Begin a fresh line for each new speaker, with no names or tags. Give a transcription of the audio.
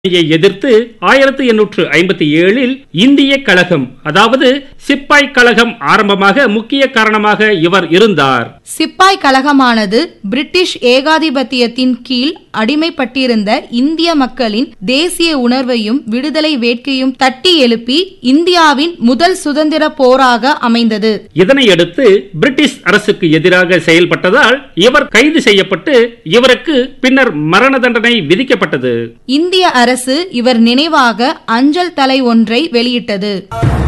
யை எதிர்த்து ஆயிரத்தி எண்ணூற்று ஐம்பத்தி ஏழில் இந்திய கழகம் அதாவது சிப்பாய் கழகம் ஆரம்பமாக முக்கிய காரணமாக இவர் இருந்தார்
சிப்பாய் கழகமானது பிரிட்டிஷ் ஏகாதிபத்தியத்தின் கீழ் அடிமைப்பட்டிருந்த இந்திய மக்களின் தேசிய உணர்வையும் விடுதலை வேட்கையும் தட்டி எழுப்பி இந்தியாவின் முதல் சுதந்திர போராக அமைந்தது
இதனையடுத்து பிரிட்டிஷ் அரசுக்கு எதிராக செயல்பட்டதால் இவர் கைது செய்யப்பட்டு இவருக்கு பின்னர் மரண தண்டனை விதிக்கப்பட்டது
இந்திய அரசு இவர் நினைவாக அஞ்சல் தலை ஒன்றை வெளியிட்டது